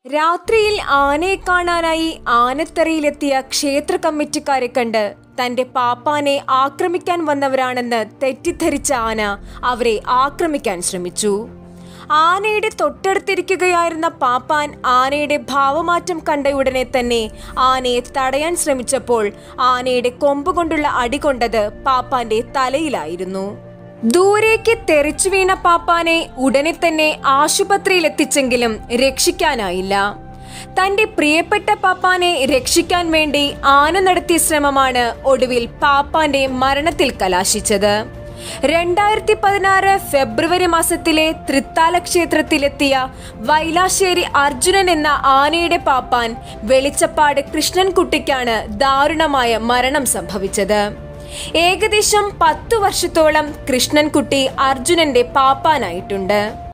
രാത്രിയിൽ ആനയെ കാണാനായി ആനത്തറയിലെത്തിയ ക്ഷേത്ര കമ്മിറ്റിക്കാരെ കണ്ട് തന്റെ പാപ്പാനെ ആക്രമിക്കാൻ വന്നവരാണെന്ന് തെറ്റിദ്ധരിച്ച ആന അവരെ ആക്രമിക്കാൻ ശ്രമിച്ചു ആനയുടെ തൊട്ടടുത്തിരിക്കുകയായിരുന്ന പാപ്പാൻ ആനയുടെ ഭാവമാറ്റം കണ്ടയുടനെ തന്നെ ആനയെ തടയാൻ ശ്രമിച്ചപ്പോൾ ആനയുടെ കൊമ്പ് കൊണ്ടുള്ള അടി കൊണ്ടത് പാപ്പാന്റെ തലയിലായിരുന്നു ദൂരേക്ക് തെറിച്ചു വീണ പാപ്പാനെ ഉടനെ തന്നെ ആശുപത്രിയിൽ എത്തിച്ചെങ്കിലും രക്ഷിക്കാനായില്ല തന്റെ പ്രിയപ്പെട്ട പാപ്പാനെ രക്ഷിക്കാൻ വേണ്ടി ആന നടത്തിയ ശ്രമമാണ് ഒടുവിൽ പാപ്പാന്റെ മരണത്തിൽ കലാശിച്ചത് രണ്ടായിരത്തി പതിനാറ് ഫെബ്രുവരി മാസത്തിലെ തൃത്താല ക്ഷേത്രത്തിലെത്തിയ വൈലാശ്ശേരി അർജുനൻ എന്ന ആനയുടെ പാപ്പാൻ വെളിച്ചപ്പാട് കൃഷ്ണൻകുട്ടിക്കാണ് ദാരുണമായ മരണം സംഭവിച്ചത് ഏകദേശം പത്തു വർഷത്തോളം കൃഷ്ണൻകുട്ടി അർജുനന്റെ പാപ്പാനായിട്ടുണ്ട്